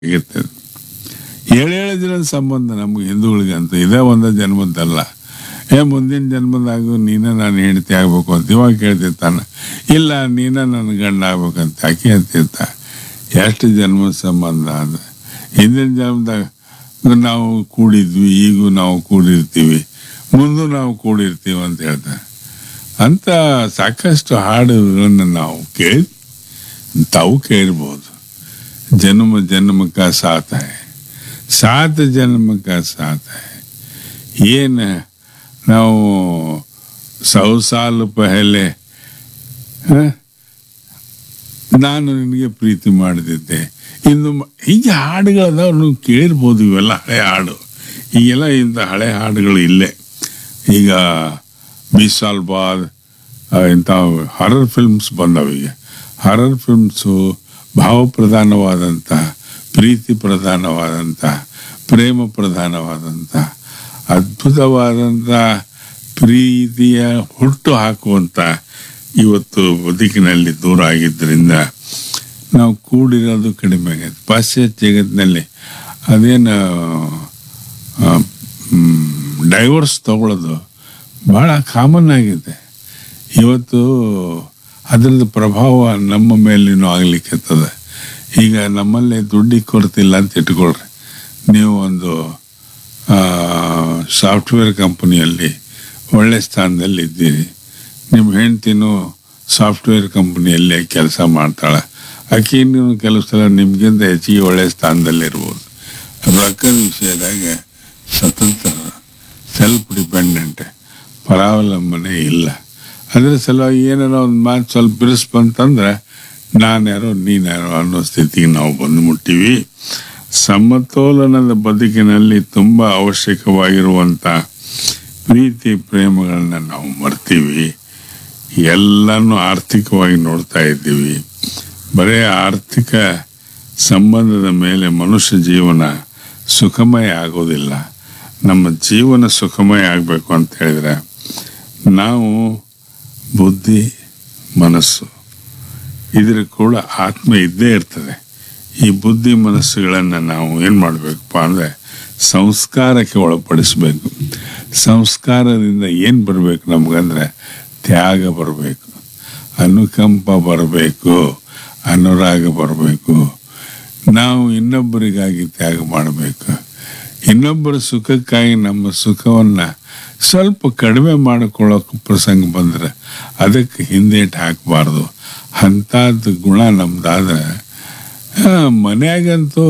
ಇರ್ತದೆ ಏಳೇಳು ದಿನದ ಸಂಬಂಧ ನಮ್ಗೆ ಹಿಂದೂಗಳಿಗೆ ಅಂತ ಇದೇ ಒಂದ ಜನ್ಮದ್ದಲ್ಲ ಏ ಮುಂದಿನ ಜನ್ಮದಾಗೂ ನೀನ ನಾನು ಹೆಂಡತಿ ಆಗ್ಬೇಕು ಅಂತ ಇವಾಗ ಕೇಳ್ತಿರ್ತಾನ ಇಲ್ಲ ನೀನ ನನ್ನ ಗಂಡ ಆಗ್ಬೇಕಂತ ಆಕೆ ಅಂತಿರ್ತ ಎಷ್ಟು ಜನ್ಮದ ಸಂಬಂಧ ಅದ ಹಿಂದಿನ ಜನ್ಮದಾಗ ನಾವು ಕೂಡಿದ್ವಿ ಈಗೂ ನಾವು ಕೂಡಿರ್ತೀವಿ ಮುಂದೂ ನಾವು ಕೂಡಿರ್ತೀವಿ ಅಂತ ಹೇಳ್ತಾರೆ ಅಂತ ಸಾಕಷ್ಟು ಹಾಡುಗಳನ್ನು ನಾವು ಕೇಳಿ ತಾವು ಕೇಳ್ಬೋದು जन्म जन्म का साथ है सात जन्म का साथ है ये न ನಾವು ಸೌ ಸಾಲು ಪಹಲೆ ಹ? ನಾನು ನಿನಗೆ ಪ್ರೀತಿ ಮಾಡದಿದ್ದೆ ಇನ್ನು ಮ- ಹೀಗೆ ಹಾಡುಗಳದಾವ ನೀವು ಕೇಳಿರ್ಬೋದು ಇವೆಲ್ಲ ಹಳೆ ಹಾಡು ಈಗೆಲ್ಲ ಇಂಥ ಹಳೆ ಹಾಡುಗಳು ಇಲ್ಲೇ ಈಗ ಬೀಸ್ ಸಾಲ್ ಬಾದ್ ಆ, ಇಂಥ ಹಾರರ್ ಫಿಲ್ಮ್ಸ್ ಬಂದವು ಈಗ ಹಾರರ್ ಫಿಲ್ಮ್ಸು ಭಾವಪ್ರಧಾನವಾದಂಥ ಪ್ರೀತಿ ಪ್ರಧಾನವಾದಂಥ ಪ್ರೇಮ ಪ್ರಧಾನವಾದಂಥ ಅದ್ಭುತವಾದಂಥ ಪ್ರೀತಿಯ ಹುಟ್ಟು ಹಾಕುವಂಥ ಇವತ್ತು ಬದುಕಿನಲ್ಲಿ ದೂರ ಆಗಿದ್ದರಿಂದ ನಾವು ಕೂಡಿರೋದು ಕಡಿಮೆ ಆಗೈತೆ ಪಾಶ್ಚಾತ್ಯ ಜಗತ್ತಿನಲ್ಲಿ ಅದೇನು ಡೈವರ್ಸ್ ತಗೊಳ್ಳೋದು ಭಾಳ ಕಾಮನ್ ಆಗಿದೆ ಇವತ್ತು ಅದರದ್ದು ಪ್ರಭಾವ ನಮ್ಮ ಮೇಲೇನೂ ಆಗ್ಲಿಕ್ಕತ್ತದ ಈಗ ನಮ್ಮಲ್ಲಿ ದುಡ್ಡಿಗೆ ಕೊರತಿಲ್ಲ ಅಂತ ಇಟ್ಕೊಳ್ರಿ ನೀವು ಒಂದು ಸಾಫ್ಟ್ವೇರ್ ಕಂಪನಿಯಲ್ಲಿ ಒಳ್ಳೆ ಸ್ಥಾನದಲ್ಲಿ ಇದ್ದೀರಿ ನಿಮ್ಮ ಹೆಂಡ್ತಿನೂ ಸಾಫ್ಟ್ವೇರ್ ಕಂಪನಿಯಲ್ಲೇ ಕೆಲಸ ಮಾಡ್ತಾಳೆ ಆಕೆ ಇನ್ನೂ ಕೆಲವು ಸಲ ನಿಮ್ಗಿಂತ ಹೆಚ್ಚಿಗೆ ಒಳ್ಳೆ ಸ್ಥಾನದಲ್ಲಿರ್ಬೋದು ರೊಕ್ಕದ ವಿಷಯದಾಗ ಸ್ವತಂತ್ರ ಸೆಲ್ಫ್ ಡಿಪೆಂಡೆಂಟ್ ಪರಾವಲಂಬನೆ ಇಲ್ಲ ಅದ್ರ ಸಲುವಾಗಿ ಏನಾರ ಒಂದು ಮಾತು ಸ್ವಲ್ಪ ಬಿರುಸು ಬಂತಂದ್ರೆ ನಾನ್ಯಾರೋ ನೀನ್ಯಾರೋ ಅನ್ನೋ ಸ್ಥಿತಿಗೆ ನಾವು ಬಂದು ಮುಟ್ಟಿವಿ ಸಮತೋಲನದ ಬದುಕಿನಲ್ಲಿ ತುಂಬ ಅವಶ್ಯಕವಾಗಿರುವಂಥ ಪ್ರೀತಿ ಪ್ರೇಮಗಳನ್ನ ನಾವು ಮರ್ತೀವಿ ಎಲ್ಲನೂ ಆರ್ಥಿಕವಾಗಿ ನೋಡ್ತಾ ಇದ್ದೀವಿ ಬರೇ ಆರ್ಥಿಕ ಸಂಬಂಧದ ಮೇಲೆ ಮನುಷ್ಯ ಜೀವನ ಸುಖಮಯ ಆಗೋದಿಲ್ಲ ನಮ್ಮ ಜೀವನ ಸುಖಮಯ ಆಗಬೇಕು ಅಂತ ಹೇಳಿದ್ರೆ ನಾವು ಬುದ್ಧಿ ಮನಸ್ಸು ಇದರ ಕೂಡ ಆತ್ಮ ಇದ್ದೇ ಇರ್ತದೆ ಈ ಬುದ್ಧಿ ಮನಸ್ಸುಗಳನ್ನು ನಾವು ಏನು ಮಾಡಬೇಕಪ್ಪ ಅಂದರೆ ಸಂಸ್ಕಾರಕ್ಕೆ ಒಳಪಡಿಸ್ಬೇಕು ಸಂಸ್ಕಾರದಿಂದ ಏನು ಬರಬೇಕು ನಮಗಂದ್ರೆ ತ್ಯಾಗ ಬರಬೇಕು ಅನುಕಂಪ ಬರಬೇಕು ಅನುರಾಗ ಬರಬೇಕು ನಾವು ಇನ್ನೊಬ್ಬರಿಗಾಗಿ ತ್ಯಾಗ ಮಾಡಬೇಕು ಇನ್ನೊಬ್ಬರ ಸುಖಕ್ಕಾಗಿ ನಮ್ಮ ಸುಖವನ್ನು ಸ್ವಲ್ಪ ಕಡಿಮೆ ಮಾಡಿಕೊಳ್ಳೋಕೆ ಪ್ರಸಂಗ ಬಂದರೆ ಅದಕ್ಕೆ ಹಿಂದೇಟು ಹಾಕಬಾರ್ದು ಅಂಥದ್ದು ಗುಣ ನಮ್ದಾದ್ರೆ ಆ, ಮನ್ಯಾಗಂತೂ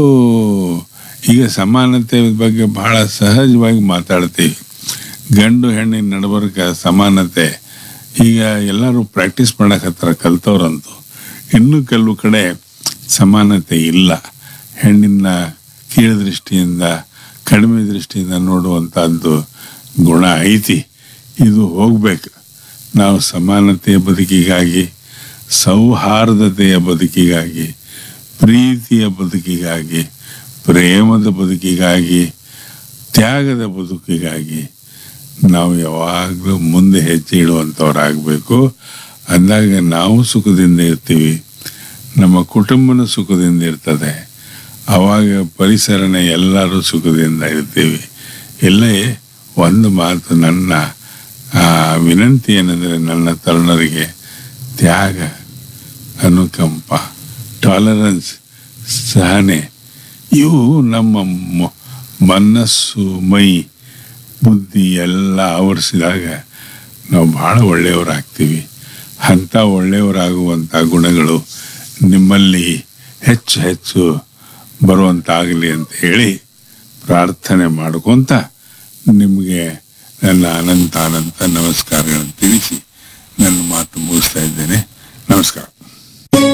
ಈಗ ಸಮಾನತೆ ಬಗ್ಗೆ ಬಹಳ ಸಹಜವಾಗಿ ಮಾತಾಡ್ತೀವಿ ಗಂಡು ಹೆಣ್ಣಿನ ನಡಬರ್ಕ ಸಮಾನತೆ ಈಗ ಎಲ್ಲರೂ ಪ್ರಾಕ್ಟೀಸ್ ಮಾಡಕತ್ತಾರ ಕಲ್ತವ್ರಂತೂ ಇನ್ನೂ ಕೆಲವು ಕಡೆ ಸಮಾನತೆ ಇಲ್ಲ ಹೆಣ್ಣಿನ ಕೀಳು ದೃಷ್ಟಿಯಿಂದ ಕಡಿಮೆ ದೃಷ್ಟಿಯಿಂದ ನೋಡುವಂಥದ್ದು ಗುಣ ಐತಿ ಇದು ಹೋಗ್ಬೇಕು ನಾವು ಸಮಾನತೆಯ ಬದುಕಿಗಾಗಿ ಸೌಹಾರ್ದತೆಯ ಬದುಕಿಗಾಗಿ ಪ್ರೀತಿಯ ಬದುಕಿಗಾಗಿ ಪ್ರೇಮದ ಬದುಕಿಗಾಗಿ ತ್ಯಾಗದ ಬದುಕಿಗಾಗಿ ನಾವು ಯಾವಾಗಲೂ ಮುಂದೆ ಹೆಜ್ಜೆ ಇಡುವಂಥವ್ರಾಗಬೇಕು ಅಂದಾಗ ನಾವು ಸುಖದಿಂದ ಇರ್ತೀವಿ ನಮ್ಮ ಕುಟುಂಬನ ಸುಖದಿಂದ ಇರ್ತದೆ ಆವಾಗ ಪರಿಸರನ ಎಲ್ಲರೂ ಸುಖದಿಂದ ಇರ್ತೀವಿ ಇಲ್ಲೇ ಒಂದು ಮಾತು ನನ್ನ ಆ, ವಿನಂತಿ ಏನಂದರೆ ನನ್ನ ತರುಣರಿಗೆ ತ್ಯಾಗ ಅನುಕಂಪ ಟಾಲರೆನ್ಸ್ ಸಹನೆ ಇವು ನಮ್ಮ ಮ- ಮನಸ್ಸು ಮೈ ಬುದ್ಧಿ ಎಲ್ಲ ಆವರಿಸಿದಾಗ ನಾವು ಭಾಳ ಒಳ್ಳೆಯವರಾಗ್ತೀವಿ ಅಂಥ ಒಳ್ಳೆಯವರಾಗುವಂಥ ಗುಣಗಳು ನಿಮ್ಮಲ್ಲಿ ಹೆಚ್ಚು ಹೆಚ್ಚು ಬರುವಂತಾಗಲಿ ಅಂತ ಹೇಳಿ ಪ್ರಾರ್ಥನೆ ಮಾಡ್ಕೊತ ನಿಮಗೆ ನನ್ನ ಅನಂತ ಅನಂತ ನಮಸ್ಕಾರಗಳನ್ನು ತಿಳಿಸಿ ನನ್ನ ಮಾತು ಮುಗಿಸ್ತಾ ಇದ್ದೇನೆ ನಮಸ್ಕಾರ